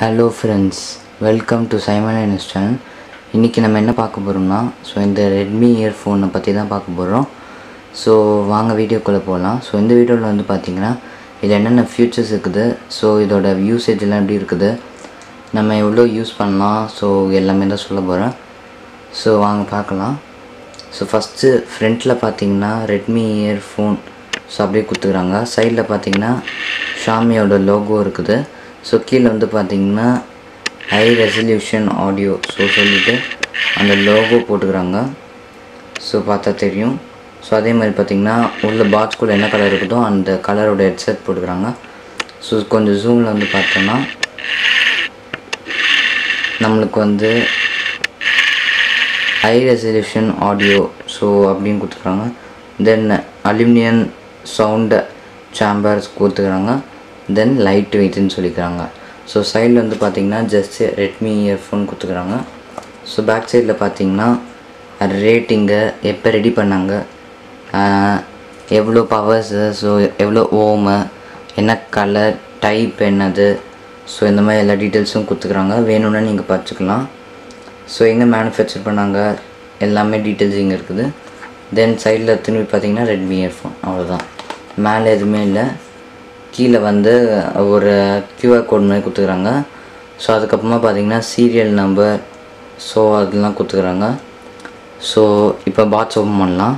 hello friends welcome to Simon and channel இன்றைக்கி நம்ம என்ன பார்க்க போகிறோம்னா ஸோ இந்த ரெட்மி இயர்ஃபோனை பற்றி தான் பார்க்க போகிறோம் ஸோ வாங்க வீடியோக்குள்ளே போகலாம் ஸோ இந்த வீடியோவில் வந்து பார்த்தீங்கன்னா இதில் என்னென்ன ஃபியூச்சர்ஸ் இருக்குது ஸோ இதோட யூசேஜ் எல்லாம் எப்படி இருக்குது நம்ம எவ்வளோ யூஸ் பண்ணலாம் ஸோ எல்லாமே தான் சொல்ல போகிறேன் ஸோ வாங்க பார்க்கலாம் ஸோ ஃபஸ்ட்டு ஃப்ரண்ட்டில் பார்த்தீங்கன்னா ரெட்மி இயர்ஃபோன் ஸோ அப்படியே கொடுத்துக்குறாங்க சைடில் பார்த்தீங்கன்னா ஷாமியோட லோகோ இருக்குது ஸோ கீழே வந்து பார்த்தீங்கன்னா ஹை ரெசல்யூஷன் ஆடியோ ஸோ சொல்லிட்டு அந்த லோகோ போட்டுக்கிறாங்க ஸோ பார்த்தா தெரியும் ஸோ அதே மாதிரி பார்த்தீங்கன்னா உள்ள பாக்ஸ்குள்ளே என்ன கலர் இருக்குதோ அந்த கலரோட ஹெட்செட் போட்டுக்கிறாங்க ஸோ கொஞ்சம் ஜூமில் வந்து பார்த்தோன்னா நம்மளுக்கு வந்து ஹை ரெசல்யூஷன் ஆடியோ ஸோ அப்படின்னு கொடுத்துருக்காங்க தென் அலுமினியம் சவுண்டு சேம்பர்ஸ் கொடுத்துக்கிறாங்க தென் லைட் வெயிட்னு சொல்லிக்கிறாங்க ஸோ சைடில் வந்து பார்த்தீங்கன்னா ஜஸ்ட் ரெட்மி இயர்ஃபோன் கொடுத்துக்கிறாங்க ஸோ பேக் சைடில் பார்த்தீங்கன்னா ரேட்டிங்கு எப்போ ரெடி பண்ணாங்க ஆஹ், எவ்வளோ பவர்ஸு ஸோ எவ்வளோ ஓமு என்ன கலர் டைப் என்னது ஸோ இந்த மாதிரி எல்லா டீட்டெயில்ஸும் கொடுத்துக்கிறாங்க வேணும்னா நீங்கள் பார்த்துக்கலாம் ஸோ எங்கே மேனுஃபேக்சர் பண்ணாங்க எல்லாமே டீட்டெயில்ஸ் இங்கே இருக்குது தென் சைடில் திரும்பி பார்த்தீங்கன்னா ரெட்மி இயர்ஃபோன் அவ்வளோதான் மேலே எதுவுமே இல்லை கீழே வந்து ஒரு கியூஆர் கோட் மாதிரி கொடுத்துக்கிறாங்க ஸோ அதுக்கப்புறமா பார்த்தீங்கன்னா சீரியல் நம்பர் ஸோ அதெல்லாம் கொடுத்துக்கிறாங்க ஸோ இப்போ பாக்ஸ் ஓப்பன் பண்ணலாம்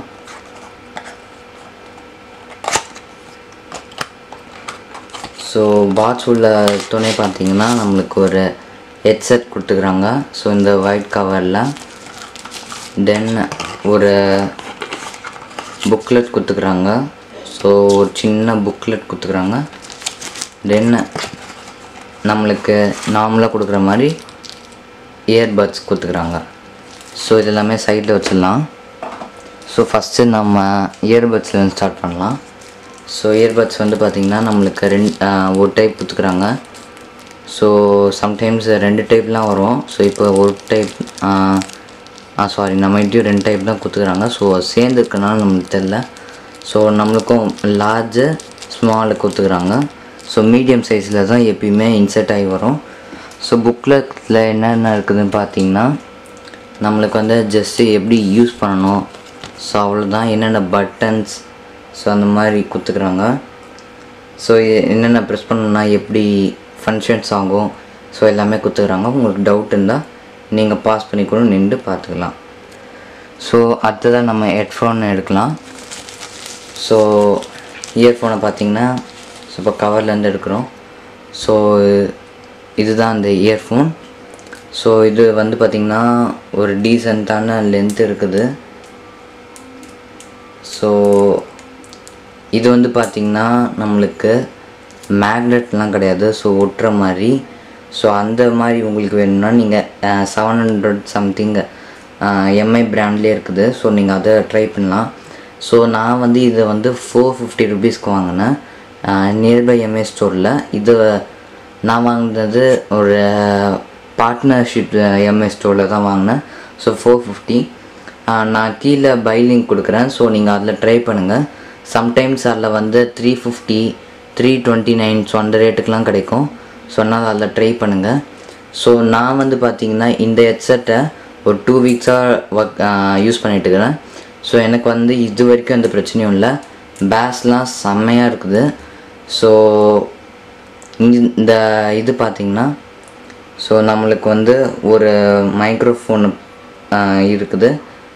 ஸோ பாட்ஸ் உள்ள துணை பார்த்தீங்கன்னா நம்மளுக்கு ஒரு ஹெட்செட் கொடுத்துக்கிறாங்க ஸோ இந்த ஒயிட் கவரில் தென் ஒரு புக்லெட் கொடுத்துக்கிறாங்க ஸோ ஒரு சின்ன புக்லெட் கொடுத்துக்கிறாங்க தென் நம்மளுக்கு நார்மலாக கொடுக்குற மாதிரி இயர்பட்ஸ் கொடுத்துக்கிறாங்க ஸோ இது எல்லாமே சைடில் வச்சிடலாம் ஸோ ஃபஸ்ட்டு நம்ம இயர்பட்ஸில் ஸ்டார்ட் பண்ணலாம் ஸோ இயர்பட்ஸ் வந்து பார்த்திங்கன்னா நம்மளுக்கு ரெண்டு ஒரு டைப் கொடுத்துக்குறாங்க ஸோ சம்டைம்ஸ் ரெண்டு டைப்லாம் வரும் ஸோ இப்போ ஒரு டைப் ஆ சாரி நம்ம இப்படியும் ரெண்டு டைப் தான் கொடுத்துக்குறாங்க ஸோ சேர்ந்துருக்கனால நம்மளுக்கு தெரில ஸோ நம்மளுக்கும் லார்ஜு ஸ்மாலு கொடுத்துக்குறாங்க ஸோ மீடியம் சைஸில் தான் எப்பயுமே இன்செர்ட் ஆகி வரும் ஸோ புக்கில் என்னென்ன இருக்குதுன்னு பார்த்தீங்கன்னா நம்மளுக்கு வந்து ஜஸ்ட்டு எப்படி யூஸ் பண்ணணும் ஸோ அவ்வளோதான் என்னென்ன பட்டன்ஸ் ஸோ அந்த மாதிரி கொடுத்துக்குறாங்க ஸோ என்னென்ன ப்ரெஸ் பண்ணணும்னா எப்படி ஃபங்க்ஷன்ஸ் ஆகும் ஸோ எல்லாமே கொடுத்துக்குறாங்க உங்களுக்கு டவுட் இருந்தால் நீங்கள் பாஸ் பண்ணி கூட நின்று பார்த்துக்கலாம் ஸோ அடுத்ததாக நம்ம ஹெட்ஃபோன் எடுக்கலாம் ஸோ இயர்ஃபோனை பார்த்தீங்கன்னா ஸோ இப்போ கவர்லேருந்து எடுக்கிறோம் ஸோ இதுதான் அந்த இயர்ஃபோன் ஸோ இது வந்து பார்த்திங்கன்னா ஒரு டீசெண்டான லென்த் இருக்குது ஸோ இது வந்து பார்த்திங்கன்னா நம்மளுக்கு மேக்னெட்லாம் கிடையாது ஸோ ஒட்டுற மாதிரி ஸோ அந்த மாதிரி உங்களுக்கு வேணும்னா நீங்கள் செவன் ஹண்ட்ரட் சம்திங் எம்ஐ பிராண்ட்லேயே இருக்குது ஸோ நீங்கள் அதை ட்ரை பண்ணலாம் ஸோ நான் வந்து இதை வந்து ஃபோர் ஃபிஃப்டி ருபீஸ்க்கு வாங்கினேன் நியர்பை எம்ஐ ஸ்டோரில் இது நான் வாங்கினது ஒரு பார்ட்னர்ஷிப் எம்ஐ ஸ்டோரில் தான் வாங்கினேன் ஸோ ஃபோர் ஃபிஃப்டி நான் கீழே பை லிங்க் கொடுக்குறேன் ஸோ நீங்கள் அதில் ட்ரை பண்ணுங்கள் சம்டைம்ஸ் அதில் வந்து three fifty three twenty nine so அந்த ரேட்டுக்கெலாம் கிடைக்கும் ஸோ அதனால் அதில் ட்ரை பண்ணுங்கள் ஸோ நான் வந்து பார்த்தீங்கன்னா இந்த ஹெட்செட்டை ஒரு டூ வீக்ஸாக ஒர்க் யூஸ் பண்ணிட்டு இருக்கிறேன் ஸோ எனக்கு வந்து இது வரைக்கும் எந்த பிரச்சனையும் இல்லை பேஸ்லாம் செம்மையாக இருக்குது ஸோ இந்த இது பார்த்திங்கன்னா ஸோ நம்மளுக்கு வந்து ஒரு மைக்ரோஃபோன் இருக்குது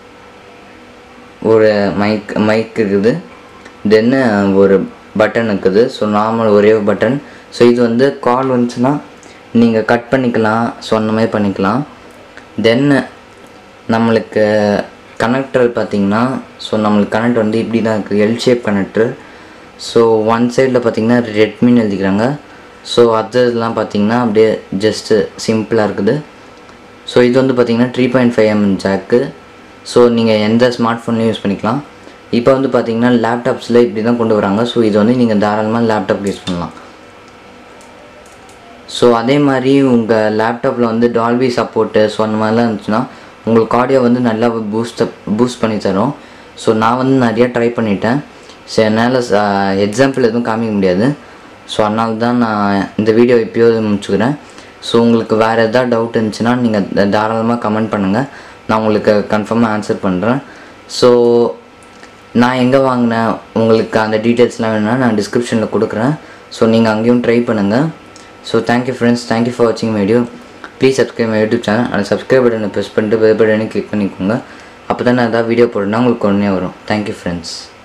ஒரு மைக் மைக் இருக்குது தென்னு ஒரு பட்டன் இருக்குது ஸோ நார்மல் ஒரே பட்டன் ஸோ இது வந்து கால் வந்துச்சுன்னா நீங்கள் கட் பண்ணிக்கலாம் ஸோ அந்த மாதிரி பண்ணிக்கலாம் தென் நம்மளுக்கு கனெக்டர் பார்த்தீங்கன்னா ஸோ நம்மளுக்கு கனெக்ட் வந்து இப்படி தான் இருக்குது L shape connector so one சைடில் பார்த்தீங்கன்னா ரெட்மின்னு எழுதிக்கிறாங்க ஸோ அதெல்லாம் பார்த்தீங்கன்னா அப்படியே ஜஸ்ட்டு சிம்பிளாக இருக்குது ஸோ இது வந்து பார்த்தீங்கன்னா three point five mm jack so நீங்கள் எந்த ஸ்மார்ட் ஃபோன்லையும் யூஸ் பண்ணிக்கலாம் இப்போ வந்து பார்த்தீங்கன்னா லேப்டாப்ஸில் இப்படி தான் கொண்டு வராங்க ஸோ இது வந்து நீங்கள் தாராளமாக லேப்டாப் யூஸ் பண்ணலாம் ஸோ அதே மாதிரி உங்கள் லேப்டாப்பில் வந்து டால்பி சப்போர்ட்டு ஸோ அந்த மாதிரிலாம் இருந்துச்சுன்னா உங்களுக்கு ஆடியோ வந்து நல்லா பூஸ்ட் பூஸ்ட் பண்ணி தரும் ஸோ நான் வந்து நிறையா ட்ரை பண்ணிட்டேன் ஸோ என்னால் எக்ஸாம்பிள் எதுவும் காமிக்க முடியாது ஸோ அதனால தான் நான் இந்த வீடியோ இப்போயோது முடிச்சுக்கிறேன் ஸோ உங்களுக்கு வேறு எதாவது டவுட் இருந்துச்சுன்னா நீங்கள் தாராளமாக கமெண்ட் பண்ணுங்கள் நான் உங்களுக்கு கன்ஃபார்மாக ஆன்சர் பண்ணுறேன் ஸோ நான் எங்கே வாங்கினேன் உங்களுக்கு அந்த டீட்டெயில்ஸ்லாம் வேணும்னா நான் டிஸ்கிரிப்ஷனில் கொடுக்குறேன் ஸோ நீங்கள் அங்கேயும் ட்ரை பண்ணுங்கள் so thank you friends thank you for வாட்சிங் video please subscribe my YouTube channel அந்த சப்ஸ்கிரைப் பட்டனை ப்ரெஸ் பண்ணிட்டு பெல் பட்டனை கிளிக் பண்ணிக்கோங்க அப்போ தான் நான் ஏதாவது வீடியோ போடுறேன்னா உங்களுக்கு உடனே வரும் தேங்க்யூ ஃப்ரெண்ட்ஸ்